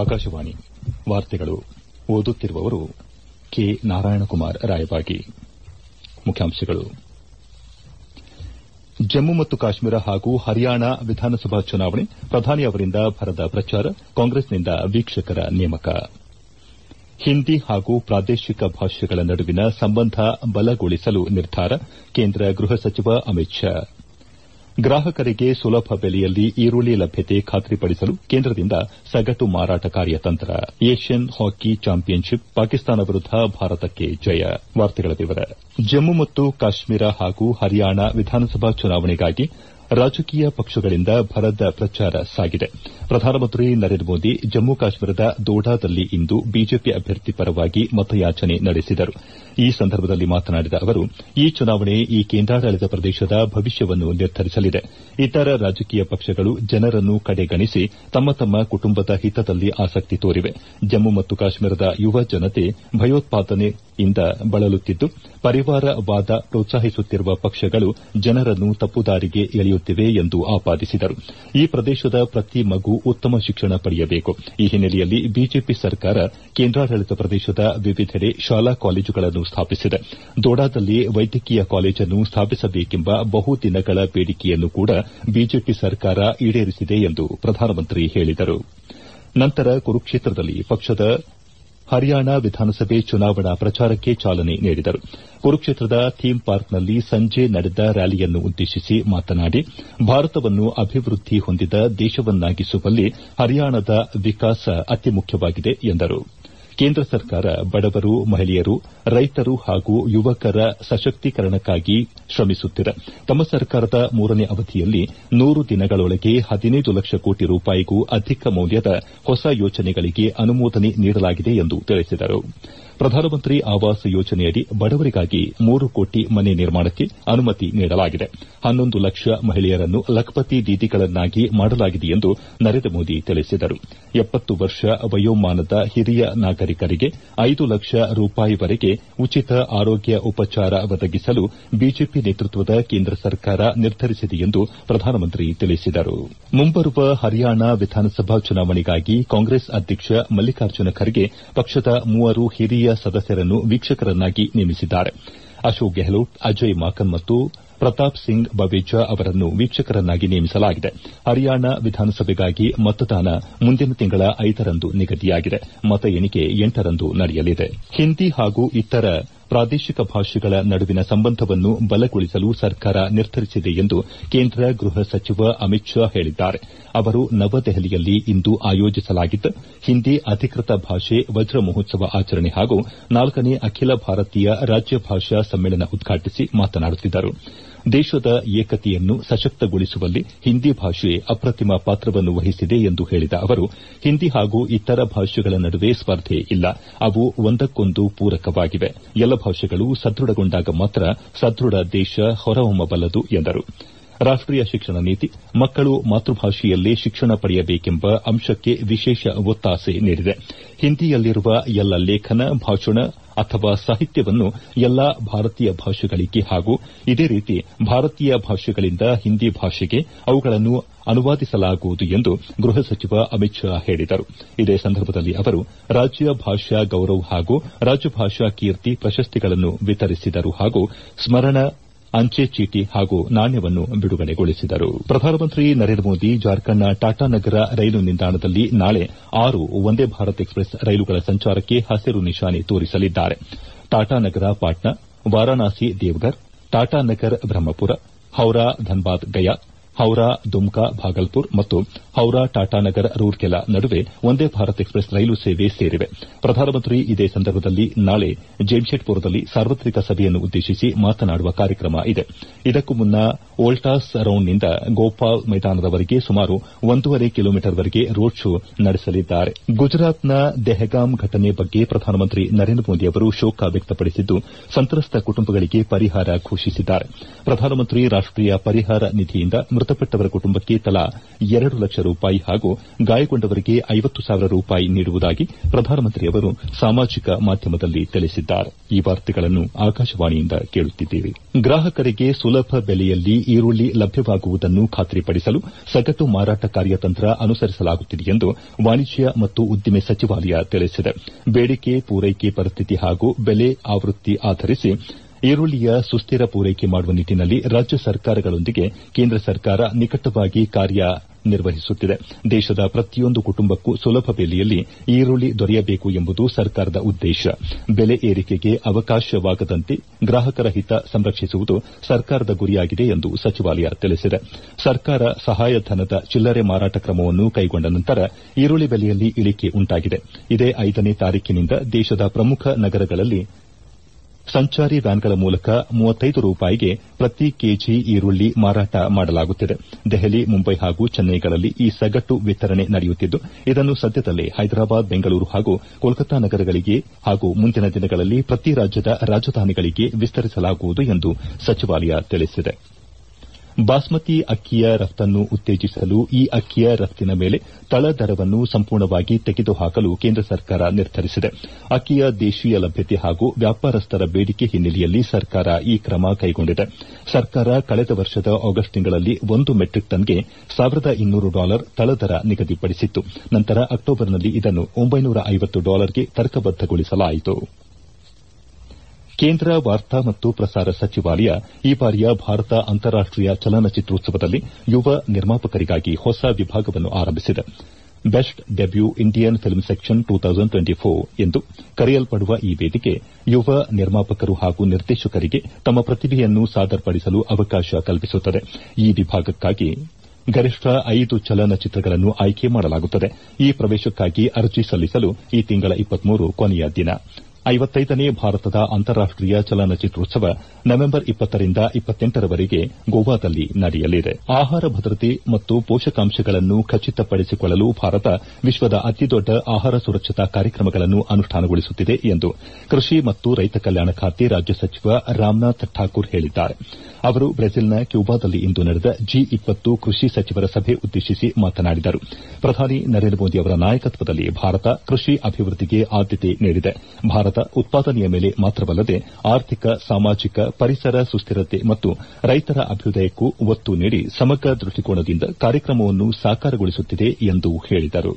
ಆಕಾಶವಾಣಿ ವಾರ್ತೆಗಳು ಓದುತ್ತಿರುವವರು ಕೆ ನಾರಾಯಣಕುಮಾರ್ ರಾಯಬಾಗಿ ಮುಖ್ಯಾಂಶಗಳು ಜಮ್ಮು ಮತ್ತು ಕಾಶ್ಮೀರ ಹಾಗೂ ಹರಿಯಾಣ ವಿಧಾನಸಭಾ ಚುನಾವಣೆ ಪ್ರಧಾನಿ ಅವರಿಂದ ಭರದ ಪ್ರಚಾರ ಕಾಂಗ್ರೆಸ್ನಿಂದ ವೀಕ್ಷಕರ ನೇಮಕ ಹಿಂದಿ ಹಾಗೂ ಪ್ರಾದೇಶಿಕ ಭಾಷೆಗಳ ನಡುವಿನ ಸಂಬಂಧ ಬಲಗೊಳಿಸಲು ನಿರ್ಧಾರ ಕೇಂದ್ರ ಗೃಹ ಸಚಿವ ಅಮಿತ್ ಶಾ ಗ್ರಾಹಕರಿಗೆ ಸುಲಭ ಬೆಲೆಯಲ್ಲಿ ಈರುಳ್ಳಿ ಲಭ್ಯತೆ ಖಾತ್ರಿಪಡಿಸಲು ಕೇಂದ್ರದಿಂದ ಸಗಟು ಮಾರಾಟ ಕಾರ್ಯತಂತ್ರ ಏಷ್ಯನ್ ಹಾಕಿ ಚಾಂಪಿಯನ್ಶಿಪ್ ಪಾಕಿಸ್ತಾನ ವಿರುದ್ದ ಭಾರತಕ್ಕೆ ಜಯ ಜಮ್ಮು ಮತ್ತು ಕಾಶ್ಮೀರ ಹಾಗೂ ಹರಿಯಾಣ ವಿಧಾನಸಭಾ ಚುನಾವಣೆಗಾಗಿ ರಾಜಕೀಯ ಪಕ್ಷಗಳಿಂದ ಭರದ ಪ್ರಚಾರ ಸಾಗಿದೆ ಪ್ರಧಾನಮಂತ್ರಿ ನರೇಂದ್ರ ಮೋದಿ ಜಮ್ಮು ಕಾಶ್ಮೀರದ ದೋಡಾದಲ್ಲಿ ಇಂದು ಬಿಜೆಪಿ ಅಭ್ಯರ್ಥಿ ಪರವಾಗಿ ಮತಯಾಚನೆ ನಡೆಸಿದರು ಈ ಸಂದರ್ಭದಲ್ಲಿ ಮಾತನಾಡಿದ ಅವರು ಈ ಚುನಾವಣೆ ಈ ಕೇಂದ್ರಾಡಳಿತ ಪ್ರದೇಶದ ಭವಿಷ್ಯವನ್ನು ನಿರ್ಧರಿಸಲಿದೆ ಇತರ ರಾಜಕೀಯ ಪಕ್ಷಗಳು ಜನರನ್ನು ಕಡೆಗಣಿಸಿ ತಮ್ಮ ತಮ್ಮ ಕುಟುಂಬದ ಹಿತದಲ್ಲಿ ಆಸಕ್ತಿ ತೋರಿವೆ ಜಮ್ಮು ಮತ್ತು ಕಾಶ್ಮೀರದ ಯುವ ಜನತೆ ಭಯೋತ್ಪಾದನೆಯಿಂದ ಬಳಲುತ್ತಿದ್ದು ಪರಿವಾರವಾದ ಪ್ರೋತ್ಸಾಹಿಸುತ್ತಿರುವ ಪಕ್ಷಗಳು ಜನರನ್ನು ತಪ್ಪುದಾರಿಗೆ ಎಳೆಯುತ್ತಿವೆ ಎಂದು ಆಪಾದಿಸಿದರು ಈ ಪ್ರದೇಶದ ಪ್ರತಿ ಮಗು ಉತ್ತಮ ಶಿಕ್ಷಣ ಪಡೆಯಬೇಕು ಈ ಹಿನ್ನೆಲೆಯಲ್ಲಿ ಬಿಜೆಪಿ ಸರ್ಕಾರ ಕೇಂದ್ರಾಡಳಿತ ಪ್ರದೇಶದ ವಿವಿಧೆಡೆ ಶಾಲಾ ಕಾಲೇಜುಗಳನ್ನು ಸ್ಥಾಪಿಸಿದೆ ದೋಡಾದಲ್ಲಿ ವೈದ್ಯಕೀಯ ಕಾಲೇಜನ್ನು ಸ್ಥಾಪಿಸಬೇಕೆಂಬ ಬಹುದಿನಗಳ ಬೇಡಿಕೆಯನ್ನು ಕೂಡ ಬಿಜೆಪಿ ಸರ್ಕಾರ ಈಡೇರಿಸಿದೆ ಎಂದು ಪ್ರಧಾನಮಂತ್ರಿ ಹೇಳಿದರು ನಂತರ ಕುರುಕ್ಷೇತ್ರದಲ್ಲಿ ಪಕ್ಷದ ಹರಿಯಾಣ ವಿಧಾನಸಭೆ ಚುನಾವಣಾ ಪ್ರಚಾರಕ್ಕೆ ಚಾಲನೆ ನೀಡಿದರು ಕುರುಕ್ಷೇತ್ರದ ಥೀಮ್ ಪಾರ್ಕ್ನಲ್ಲಿ ಸಂಜೆ ನಡೆದ ರ್ಯಾಲಿಯನ್ನು ಉದ್ದೇಶಿಸಿ ಮಾತನಾಡಿ ಭಾರತವನ್ನು ಅಭಿವೃದ್ದಿ ಹೊಂದಿದ ದೇಶವನ್ನಾಗಿಸುವಲ್ಲಿ ಹರಿಯಾಣದ ವಿಕಾಸ ಅತಿ ಮುಖ್ಯವಾಗಿದೆ ಎಂದರು ಕೇಂದ್ರ ಸರ್ಕಾರ ಬಡವರು ಮಹಿಳೆಯರು ರೈತರು ಹಾಗೂ ಯುವಕರ ಸಶಕ್ತೀಕರಣಕ್ಕಾಗಿ ಶ್ರಮಿಸುತ್ತಿದೆ ತಮ್ಮ ಸರ್ಕಾರದ ಮೂರನೇ ಅವಧಿಯಲ್ಲಿ ನೂರು ದಿನಗಳೊಳಗೆ ಹದಿನೈದು ಲಕ್ಷ ಕೋಟಿ ರೂಪಾಯಿಗೂ ಅಧಿಕ ಮೌಲ್ಯದ ಹೊಸ ಯೋಜನೆಗಳಿಗೆ ಅನುಮೋದನೆ ನೀಡಲಾಗಿದೆ ಎಂದು ತಿಳಿಸಿದರು ಪ್ರಧಾನಮಂತ್ರಿ ಆವಾಸ್ ಯೋಜನೆಯಡಿ ಬಡವರಿಗಾಗಿ ಮೂರು ಕೋಟಿ ಮನೆ ನಿರ್ಮಾಣಕ್ಕೆ ಅನುಮತಿ ನೀಡಲಾಗಿದೆ ಹನ್ನೊಂದು ಲಕ್ಷ ಮಹಿಳೆಯರನ್ನು ಲಖ್ಪತಿ ದೀದಿಗಳನ್ನಾಗಿ ಮಾಡಲಾಗಿದೆ ಎಂದು ನರೇಂದ್ರ ಮೋದಿ ತಿಳಿಸಿದರು ಎಪ್ಪತ್ತು ವರ್ಷ ವಯೋಮಾನದ ಹಿರಿಯ ನಾಗರಿಕರಿಗೆ ಐದು ಲಕ್ಷ ರೂಪಾಯಿವರೆಗೆ ಉಚಿತ ಆರೋಗ್ಯ ಉಪಚಾರ ಒದಗಿಸಲು ಬಿಜೆಪಿ ನೇತೃತ್ವದ ಕೇಂದ್ರ ಸರ್ಕಾರ ನಿರ್ಧರಿಸಿದೆ ಎಂದು ಪ್ರಧಾನಮಂತ್ರಿ ತಿಳಿಸಿದರು ಮುಂಬರುವ ಹರಿಯಾಣ ವಿಧಾನಸಭಾ ಚುನಾವಣೆಗಾಗಿ ಕಾಂಗ್ರೆಸ್ ಅಧ್ಯಕ್ಷ ಮಲ್ಲಿಕಾರ್ಜುನ ಖರ್ಗೆ ಪಕ್ಷದ ಮೂವರು ಹಿರಿಯ ಸದಸ್ಯರನ್ನು ವೀಕ್ಷಕರನ್ನಾಗಿ ನೇಮಿಸಿದ್ದಾರೆ ಅಶೋಕ್ ಗೆಹ್ಲೋಟ್ ಅಜಯ್ ಮಾಕನ್ ಮತ್ತು ಪ್ರತಾಪ್ ಸಿಂಗ್ ಬವೇಜಾ ಅವರನ್ನು ವೀಕ್ಷಕರನ್ನಾಗಿ ನೇಮಿಸಲಾಗಿದೆ ಹರಿಯಾಣ ವಿಧಾನಸಭೆಗಾಗಿ ಮತದಾನ ಮುಂದಿನ ತಿಂಗಳ ಐದರಂದು ನಿಗದಿಯಾಗಿದೆ ಮತ ಎಣಿಕೆ ಎಂಟರಂದು ನಡೆಯಲಿದೆ ಹಿಂದಿ ಹಾಗೂ ಇತರ ಪ್ರಾದೇಶಿಕ ಭಾಷೆಗಳ ನಡುವಿನ ಸಂಬಂಧವನ್ನು ಬಲಗೊಳಿಸಲು ಸರ್ಕಾರ ನಿರ್ಧರಿಸಿದೆ ಎಂದು ಕೇಂದ್ರ ಗೃಹ ಸಚಿವ ಅಮಿತ್ ಶಾ ಹೇಳಿದ್ದಾರೆ ಅವರು ನವದೆಹಲಿಯಲ್ಲಿ ಇಂದು ಆಯೋಜಿಸಲಾಗಿದ್ದ ಹಿಂದಿ ಅಧಿಕೃತ ಭಾಷೆ ವಜ್ರ ಮಹೋತ್ಸವ ಆಚರಣೆ ಹಾಗೂ ನಾಲ್ಕನೇ ಅಖಿಲ ಭಾರತೀಯ ರಾಜ್ಯ ಭಾಷಾ ಸಮ್ಮೇಳನ ಉದ್ಘಾಟಿಸಿ ಮಾತನಾಡುತ್ತಿದ್ದರು ದೇಶದ ಏಕತೆಯನ್ನು ಸಶಕ್ತಗೊಳಿಸುವಲ್ಲಿ ಹಿಂದಿ ಭಾಷೆ ಅಪ್ರತಿಮ ಪಾತ್ರವನ್ನು ವಹಿಸಿದೆ ಎಂದು ಹೇಳಿದ ಅವರು ಹಿಂದಿ ಹಾಗೂ ಇತರ ಭಾಷೆಗಳ ನಡುವೆ ಸ್ಪರ್ಧೆ ಇಲ್ಲ ಅವು ಒಂದಕ್ಕೊಂದು ಪೂರಕವಾಗಿವೆ ಎಲ್ಲ ಭಾಷೆಗಳು ಸದೃಢಗೊಂಡಾಗ ಮಾತ್ರ ಸದೃಢ ದೇಶ ಹೊರಹೊಮ್ಮಬಲ್ಲದು ಎಂದರು ರಾಷ್ಟೀಯ ಶಿಕ್ಷಣ ನೀತಿ ಮಕ್ಕಳು ಮಾತೃಭಾಷೆಯಲ್ಲೇ ಶಿಕ್ಷಣ ಪಡೆಯಬೇಕೆಂಬ ಅಂಶಕ್ಕೆ ವಿಶೇಷ ಒತ್ತಾಸೆ ನೀಡಿದೆ ಹಿಂದಿಯಲ್ಲಿರುವ ಎಲ್ಲ ಲೇಖನ ಭಾಷಣ ಅಥವಾ ಸಾಹಿತ್ಯವನ್ನು ಎಲ್ಲಾ ಭಾರತೀಯ ಭಾಷೆಗಳಿಗೆ ಹಾಗೂ ಇದೇ ರೀತಿ ಭಾರತೀಯ ಭಾಷೆಗಳಿಂದ ಹಿಂದಿ ಭಾಷೆಗೆ ಅವುಗಳನ್ನು ಅನುವಾದಿಸಲಾಗುವುದು ಎಂದು ಗೃಹ ಸಚಿವ ಅಮಿತ್ ಶಾ ಹೇಳಿದರು ಇದೇ ಸಂದರ್ಭದಲ್ಲಿ ಅವರು ರಾಜ್ಯ ಭಾಷಾ ಗೌರವ್ ಹಾಗೂ ರಾಜಭಾಷಾ ಕೀರ್ತಿ ಪ್ರಶಸ್ತಿಗಳನ್ನು ವಿತರಿಸಿದರು ಹಾಗೂ ಸ್ಮರಣ ಅಂಚೆ ಚೀಟಿ ಹಾಗೂ ನಾಣ್ಯವನ್ನು ಬಿಡುಗಡೆಗೊಳಿಸಿದರು ಪ್ರಧಾನಮಂತ್ರಿ ನರೇಂದ್ರ ಮೋದಿ ಜಾರ್ಖಂಡ್ನ ಟಾಟಾನಗರ ರೈಲು ನಿಲ್ದಾಣದಲ್ಲಿ ನಾಳೆ ಆರು ವಂದೇ ಭಾರತ್ ಎಕ್ಸ್ಪ್ರೆಸ್ ರೈಲುಗಳ ಸಂಚಾರಕ್ಕೆ ಹಸಿರು ನಿಶಾನೆ ತೋರಿಸಲಿದ್ದಾರೆ ಟಾಟಾನಗರ ಪಾಟ್ನಾ ವಾರಾಣಸಿ ದೇವಘರ್ ಟಾಟಾನಗರ್ ಬ್ರಹ್ಮಪುರ ಹೌರಾ ಧನ್ಬಾದ್ ಗಯಾ ಹೌರಾ ದುಮ್ಕಾ ಭಾಗಲ್ಪುರ್ ಮತ್ತು ಹೌರಾ ಟಾಟಾನಗರ್ ರೂರ್ಕೆಲಾ ನಡುವೆ ವಂದೇ ಭಾರತ್ ಎಕ್ಸ್ಪ್ರೆಸ್ ರೈಲು ಸೇವೆ ಸೇರಿವೆ ಪ್ರಧಾನಮಂತ್ರಿ ಇದೇ ಸಂದರ್ಭದಲ್ಲಿ ನಾಳೆ ಜೆಮ್ಶೆಡ್ಪುರದಲ್ಲಿ ಸಾರ್ವತ್ರಿಕ ಸಭೆಯನ್ನು ಉದ್ದೇಶಿಸಿ ಮಾತನಾಡುವ ಕಾರ್ಯಕ್ರಮ ಇದೆ ಇದಕ್ಕೂ ಮುನ್ನ ವೋಲ್ಟಾಸ್ ರೌಂಡ್ನಿಂದ ಗೋಪಾಲ್ ಮೈದಾನದವರೆಗೆ ಸುಮಾರು ಒಂದೂವರೆ ಕಿಲೋಮೀಟರ್ವರೆಗೆ ರೋಡ್ ಶೋ ನಡೆಸಲಿದ್ದಾರೆ ಗುಜರಾತ್ನ ದೆಹಗಾಂ ಘಟನೆ ಬಗ್ಗೆ ಪ್ರಧಾನಮಂತ್ರಿ ನರೇಂದ್ರ ಮೋದಿ ಅವರು ಶೋಕ ವ್ಯಕ್ತಪಡಿಸಿದ್ದು ಸಂತ್ರಸ್ತ ಕುಟುಂಬಗಳಿಗೆ ಪರಿಹಾರ ಘೋಷಿಸಿದ್ದಾರೆ ಪ್ರಧಾನಮಂತ್ರಿ ರಾಷ್ಟೀಯ ಪರಿಹಾರ ನಿಧಿಯಿಂದ ಮೃತ ಮೃತಪಟ್ಟವರ ಕುಟುಂಬಕ್ಕೆ ತಲಾ ಎರಡು ಲಕ್ಷ ರೂಪಾಯಿ ಹಾಗೂ ಗಾಯಗೊಂಡವರಿಗೆ ಐವತ್ತು ಸಾವಿರ ರೂಪಾಯಿ ನೀಡುವುದಾಗಿ ಪ್ರಧಾನಮಂತ್ರಿಯವರು ಸಾಮಾಜಿಕ ಮಾಧ್ಯಮದಲ್ಲಿ ತಿಳಿಸಿದ್ದಾರೆ ಈ ವಾರ್ತೆಗಳನ್ನು ಆಕಾಶವಾಣಿಯಿಂದ ಕೇಳುತ್ತಿದ್ದೇವೆ ಗ್ರಾಹಕರಿಗೆ ಸುಲಭ ಬೆಲೆಯಲ್ಲಿ ಈರುಳ್ಳಿ ಲಭ್ಯವಾಗುವುದನ್ನು ಖಾತ್ರಿಪಡಿಸಲು ಸಗಟು ಮಾರಾಟ ಕಾರ್ಯತಂತ್ರ ಅನುಸರಿಸಲಾಗುತ್ತಿದೆ ಎಂದು ವಾಣಿಜ್ಯ ಮತ್ತು ಉದ್ದಿಮೆ ಸಚಿವಾಲಯ ತಿಳಿಸಿದೆ ಬೇಡಿಕೆ ಪೂರೈಕೆ ಪರಿಸ್ಥಿತಿ ಹಾಗೂ ಬೆಲೆ ಆವೃತ್ತಿ ಆಧರಿಸಿ ಈರುಳ್ಳಿಯ ಸುಸ್ತಿರ ಪೂರೈಕೆ ಮಾಡುವ ನಿಟ್ಟಿನಲ್ಲಿ ರಾಜ್ಯ ಸರ್ಕಾರಗಳೊಂದಿಗೆ ಕೇಂದ್ರ ಸರ್ಕಾರ ನಿಕಟವಾಗಿ ಕಾರ್ಯ ನಿರ್ವಹಿಸುತ್ತಿದೆ ದೇಶದ ಪ್ರತಿಯೊಂದು ಕುಟುಂಬಕ್ಕೂ ಸುಲಭ ಬೆಲೆಯಲ್ಲಿ ಈರುಳ್ಳಿ ದೊರೆಯಬೇಕು ಎಂಬುದು ಸರ್ಕಾರದ ಉದ್ದೇಶ ಬೆಲೆ ಏರಿಕೆಗೆ ಅವಕಾಶವಾಗದಂತೆ ಗ್ರಾಹಕರ ಹಿತ ಸಂರಕ್ಷಿಸುವುದು ಸರ್ಕಾರದ ಗುರಿಯಾಗಿದೆ ಎಂದು ಸಚಿವಾಲಯ ತಿಳಿಸಿದೆ ಸರ್ಕಾರ ಸಹಾಯಧನದ ಚಿಲ್ಲರೆ ಮಾರಾಟ ಕ್ರಮವನ್ನು ಕೈಗೊಂಡ ನಂತರ ಈರುಳ್ಳಿ ಬೆಲೆಯಲ್ಲಿ ಇಳಿಕೆ ಉಂಟಾಗಿದೆ ಇದೇ ಐದನೇ ತಾರೀಖಿನಿಂದ ದೇಶದ ಪ್ರಮುಖ ನಗರಗಳಲ್ಲಿ ಸಂಚಾರಿ ವ್ಯಾನ್ಗಳ ಮೂಲಕ ಮೂವತ್ತೈದು ರೂಪಾಯಿಗೆ ಪ್ರತಿ ಕೆಜಿ ಈರುಳ್ಳಿ ಮಾರಾಟ ಮಾಡಲಾಗುತ್ತಿದೆ ದೆಹಲಿ ಮುಂಬೈ ಹಾಗೂ ಚೆನ್ನೈಗಳಲ್ಲಿ ಈ ಸಗಟು ವಿತರಣೆ ನಡೆಯುತ್ತಿದ್ದು ಇದನ್ನು ಸದ್ಯದಲ್ಲೇ ಹೈದರಾಬಾದ್ ಬೆಂಗಳೂರು ಹಾಗೂ ಕೋಲ್ಕತಾ ನಗರಗಳಿಗೆ ಹಾಗೂ ಮುಂದಿನ ದಿನಗಳಲ್ಲಿ ಪ್ರತಿ ರಾಜ್ಯದ ರಾಜಧಾನಿಗಳಿಗೆ ವಿಸ್ತರಿಸಲಾಗುವುದು ಎಂದು ಸಚಿವಾಲಯ ತಿಳಿಸಿದೆ ಬಾಸ್ಮತಿ ಅಕ್ಕಿಯ ರಫ್ತನ್ನು ಉತ್ತೇಜಿಸಲು ಈ ಅಕ್ಕಿಯ ರಫ್ತಿನ ಮೇಲೆ ತಳದರವನ್ನು ಸಂಪೂರ್ಣವಾಗಿ ತೆಗೆದುಹಾಕಲು ಕೇಂದ್ರ ಸರ್ಕಾರ ನಿರ್ಧರಿಸಿದೆ ಅಕ್ಕಿಯ ದೇಶೀಯ ಲಭ್ಯತೆ ಹಾಗೂ ವ್ಯಾಪಾರಸ್ಥರ ಬೇಡಿಕೆ ಹಿನ್ನೆಲೆಯಲ್ಲಿ ಸರ್ಕಾರ ಈ ಕ್ರಮ ಕೈಗೊಂಡಿದೆ ಸರ್ಕಾರ ಕಳೆದ ವರ್ಷದ ಆಗಸ್ಟ್ ತಿಂಗಳಲ್ಲಿ ಒಂದು ಮೆಟ್ರಿಕ್ ಟನ್ಗೆ ಸಾವಿರದ ಇನ್ನೂರು ಡಾಲರ್ ತಳದರ ನಿಗದಿಪಡಿಸಿತ್ತು ನಂತರ ಅಕ್ಟೋಬರ್ನಲ್ಲಿ ಇದನ್ನು ಒಂಬೈನೂರ ಐವತ್ತು ಡಾಲರ್ಗೆ ತರ್ಕಬದ್ದಗೊಳಿಸಲಾಯಿತು ಕೇಂದ್ರ ವಾರ್ತಾ ಮತ್ತು ಪ್ರಸಾರ ಸಚಿವಾಲಯ ಈ ಬಾರಿಯ ಭಾರತ ಅಂತಾರಾಷ್ಟೀಯ ಚಲನಚಿತ್ರೋತ್ಸವದಲ್ಲಿ ಯುವ ನಿರ್ಮಾಪಕರಿಗಾಗಿ ಹೊಸ ವಿಭಾಗವನ್ನು ಆರಂಭಿಸಿದೆ best debut Indian film section ಎಂದು ಕರೆಯಲ್ಪಡುವ ಈ ವೇದಿಕೆ ಯುವ ನಿರ್ಮಾಪಕರು ಹಾಗೂ ನಿರ್ದೇಶಕರಿಗೆ ತಮ್ಮ ಪ್ರತಿಭೆಯನ್ನು ಸಾದರಪಡಿಸಲು ಅವಕಾಶ ಕಲ್ಪಿಸುತ್ತದೆ ಈ ವಿಭಾಗಕ್ಕಾಗಿ ಗರಿಷ್ಠ ಐದು ಚಲನಚಿತ್ರಗಳನ್ನು ಆಯ್ಕೆ ಮಾಡಲಾಗುತ್ತದೆ ಈ ಪ್ರವೇಶಕ್ಕಾಗಿ ಅರ್ಜಿ ಸಲ್ಲಿಸಲು ಈ ತಿಂಗಳ ಕೊನೆಯ ದಿನ ಐವತ್ತೈದನೇ ಭಾರತದ ಅಂತಾರಾಷ್ಟೀಯ ಚಲನಚಿತ್ರೋತ್ಸವ ನವೆಂಬರ್ ಇಪ್ಪತ್ತರಿಂದ ಇಪ್ಪತ್ತೆಂಟರವರೆಗೆ ಗೋವಾದಲ್ಲಿ ನಡೆಯಲಿದೆ ಆಹಾರ ಭದ್ರತೆ ಮತ್ತು ಪೋಷಕಾಂಶಗಳನ್ನು ಖಚಿತಪಡಿಸಿಕೊಳ್ಳಲು ಭಾರತ ವಿಶ್ವದ ಅತಿದೊಡ್ಡ ಆಹಾರ ಸುರಕ್ಷತಾ ಕಾರ್ಯಕ್ರಮಗಳನ್ನು ಅನುಷ್ಠಾನಗೊಳಿಸುತ್ತಿದೆ ಎಂದು ಕೃಷಿ ಮತ್ತು ರೈತ ಕಲ್ಯಾಣ ಖಾತೆ ರಾಜ್ಯ ಸಚಿವ ರಾಮನಾಥ್ ಠಾಕೂರ್ ಹೇಳಿದ್ದಾರೆ ಅವರು ಬ್ರೆಜಿಲ್ನ ಕ್ಯೂಬಾದಲ್ಲಿ ಇಂದು ನಡೆದ ಜಿ ಇಪ್ಪತ್ತು ಕೃಷಿ ಸಚಿವರ ಸಭೆ ಉದ್ದೇಶಿಸಿ ಮಾತನಾಡಿದರು ಪ್ರಧಾನಿ ನರೇಂದ್ರ ಮೋದಿ ಅವರ ನಾಯಕತ್ವದಲ್ಲಿ ಭಾರತ ಕೃಷಿ ಅಭಿವೃದ್ದಿಗೆ ಆದ್ಯತೆ ನೀಡಿದೆ ಭಾರತ ಉತ್ಪಾದನೆಯ ಮೇಲೆ ಮಾತ್ರವಲ್ಲದೆ ಆರ್ಥಿಕ ಸಾಮಾಜಿಕ ಪರಿಸರ ಸುಸ್ತಿರತೆ ಮತ್ತು ರೈತರ ಅಭ್ಯುದಯಕ್ಕೂ ಒತ್ತು ನೀಡಿ ಸಮಗ್ರ ದೃಷ್ಟಿಕೋನದಿಂದ ಕಾರ್ಯಕ್ರಮವನ್ನು ಸಾಕಾರಗೊಳಿಸುತ್ತಿದೆ ಎಂದು ಹೇಳಿದರು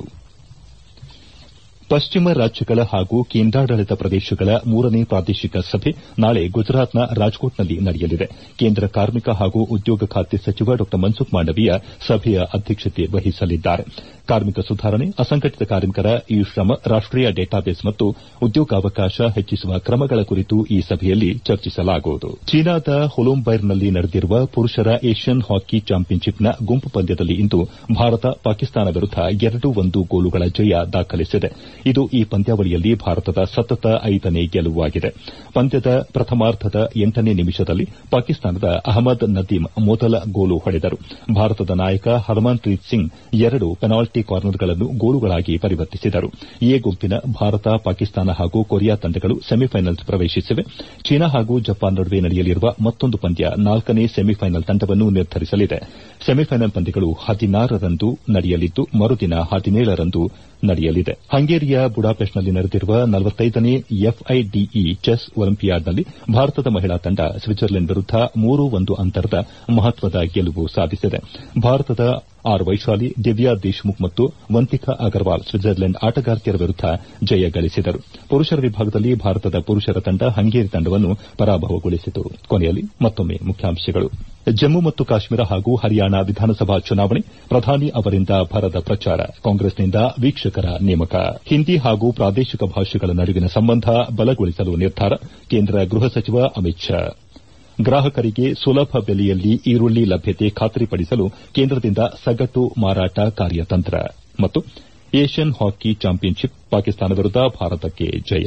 ಪಶ್ಚಿಮ ರಾಜ್ಯಗಳ ಹಾಗೂ ಕೇಂದ್ರಾಡಳಿತ ಪ್ರದೇಶಗಳ ಮೂರನೇ ಪ್ರಾದೇಶಿಕ ಸಭೆ ನಾಳೆ ಗುಜರಾತ್ನ ರಾಜ್ಕೋಟ್ನಲ್ಲಿ ನಡೆಯಲಿದೆ ಕೇಂದ್ರ ಕಾರ್ಮಿಕ ಹಾಗೂ ಉದ್ಯೋಗ ಖಾತೆ ಸಚಿವ ಡಾ ಮನ್ಸುಖ್ ಮಾಂಡವೀಯ ಸಭೆಯ ಅಧ್ಯಕ್ಷತೆ ವಹಿಸಲಿದ್ದಾರೆ ಕಾರ್ಮಿಕ ಸುಧಾರಣೆ ಅಸಂಘಟಿತ ಕಾರ್ಮಿಕರ ಇ ಶ್ರಮ ರಾಷ್ಟೀಯ ಡೇಟಾಬೇಸ್ ಮತ್ತು ಉದ್ಯೋಗಾವಕಾಶ ಹೆಚ್ಚಿಸುವ ಕ್ರಮಗಳ ಕುರಿತು ಈ ಸಭೆಯಲ್ಲಿ ಚರ್ಚಿಸಲಾಗುವುದು ಚೀನಾದ ಹೊಲೋಂಬೈರ್ನಲ್ಲಿ ನಡೆದಿರುವ ಪುರುಷರ ಏಷ್ಯನ್ ಹಾಕಿ ಚಾಂಪಿಯನ್ಶಿಪ್ನ ಗುಂಪು ಪಂದ್ಯದಲ್ಲಿ ಇಂದು ಭಾರತ ಪಾಕಿಸ್ತಾನ ವಿರುದ್ದ ಎರಡು ಒಂದು ಗೋಲುಗಳ ಜಯ ದಾಖಲಿಸಿದೆ ಇದು ಈ ಪಂದ್ಯಾವಳಿಯಲ್ಲಿ ಭಾರತದ ಸತತ ಐದನೇ ಗೆಲುವಾಗಿದೆ ಪಂದ್ಯದ ಪ್ರಥಮಾರ್ಧದ ಎಂಟನೇ ನಿಮಿಷದಲ್ಲಿ ಪಾಕಿಸ್ತಾನದ ಅಹಮದ್ ನದೀಮ್ ಮೊದಲ ಗೋಲು ಹೊಡೆದರು ಭಾರತದ ನಾಯಕ ಹರ್ಮನ್ಪ್ರೀತ್ ಸಿಂಗ್ ಎರಡು ಪೆನಾಲ್ಟಿ ಕಾರ್ನರ್ಗಳನ್ನು ಗೋಲುಗಳಾಗಿ ಪರಿವರ್ತಿಸಿದರು ಎ ಗುಂಪಿನ ಭಾರತ ಪಾಕಿಸ್ತಾನ ಹಾಗೂ ಕೊರಿಯಾ ತಂಡಗಳು ಸೆಮಿಫೈನಲ್ಸ್ ಪ್ರವೇಶಿಸಿವೆ ಚೀನಾ ಹಾಗೂ ಜಪಾನ್ ನಡುವೆ ನಡೆಯಲಿರುವ ಮತ್ತೊಂದು ಪಂದ್ಯ ನಾಲ್ಕನೇ ಸೆಮಿಫೈನಲ್ ತಂಡವನ್ನು ನಿರ್ಧರಿಸಲಿದೆ ಸೆಮಿಫೈನಲ್ ಪಂದ್ಯಗಳು ಹದಿನಾರರಂದು ನಡೆಯಲಿದ್ದು ಮರುದಿನ ಹದಿನೇಳರಂದು ನಡೆಯಲಿದೆ ಹಂಗೇರಿಯ ಬುಡಾಪೆಸ್ಟ್ನಲ್ಲಿ ನಡೆದಿರುವ ನಲವತ್ತೈದನೇ ಎಫ್ಐಡಿಇ ಚೆಸ್ ಒಲಿಂಪಿಯಾಡ್ನಲ್ಲಿ ಭಾರತದ ಮಹಿಳಾ ತಂಡ ಸ್ವಿಟ್ಜರ್ಲೆಂಡ್ ವಿರುದ್ದ ಮೂರು ಒಂದು ಅಂತರದ ಮಹತ್ವದ ಗೆಲುವು ಸಾಧಿಸಿದೆ ಭಾರತದ ಆರ್ ವೈಶಾಲಿ ದಿವ್ಯಾ ದೇಶ್ಮುಖ್ ಮತ್ತು ವಂತಿಕಾ ಅಗರ್ವಾಲ್ ಸ್ವಿಟ್ಜರ್ಲೆಂಡ್ ಆಟಗಾರ್ತಿಯರ ವಿರುದ್ದ ಜಯ ಗಳಿಸಿದರು ಪುರುಷರ ವಿಭಾಗದಲ್ಲಿ ಭಾರತದ ಪುರುಷರ ತಂಡ ಹಂಗೇರಿ ತಂಡವನ್ನು ಪರಾಭವಗೊಳಿಸಿತು ಕೊನೆಯಲ್ಲಿ ಮತ್ತೊಮ್ಮೆ ಮುಖ್ಯಾಂಶಗಳು ಜಮ್ಮು ಮತ್ತು ಕಾಶ್ಮೀರ ಹಾಗೂ ಹರಿಯಾಣ ವಿಧಾನಸಭಾ ಚುನಾವಣೆ ಪ್ರಧಾನಿ ಅವರಿಂದ ಭರದ ಪ್ರಚಾರ ಕಾಂಗ್ರೆಸ್ನಿಂದ ವೀಕ್ಷಕರ ನೇಮಕ ಹಿಂದಿ ಹಾಗೂ ಪ್ರಾದೇಶಿಕ ಭಾಷೆಗಳ ನಡುವಿನ ಸಂಬಂಧ ಬಲಗೊಳಿಸಲು ನಿರ್ಧಾರ ಕೇಂದ್ರ ಗೃಹ ಸಚಿವ ಅಮಿತ್ ಶಾ ಗ್ರಾಹಕರಿಗೆ ಸುಲಭ ಬೆಲೆಯಲ್ಲಿ ಈರುಳ್ಳಿ ಲಭ್ಯತೆ ಖಾತ್ರಿಪಡಿಸಲು ಕೇಂದ್ರದಿಂದ ಸಗಟು ಮಾರಾಟ ಕಾರ್ಯತಂತ್ರ ಮತ್ತು ಏಷ್ಯನ್ ಹಾಕಿ ಚಾಂಪಿಯನ್ಶಿಪ್ ಪಾಕಿಸ್ತಾನ ವಿರುದ್ದ ಭಾರತಕ್ಕೆ ಜಯ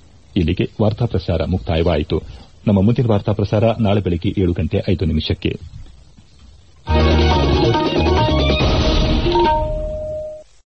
ಇಲ್ಲಿಗೆ ವಾರ್ತಾ ಪ್ರಸಾರ ಮುಕ್ತಾಯವಾಯಿತು ನಮ್ಮ ಮುಂದಿನ ವಾರ್ತಾ ಪ್ರಸಾರ ನಾಳೆ ಬೆಳಗ್ಗೆ ಏಳು ಗಂಟೆ ಐದು ನಿಮಿಷಕ್ಕೆ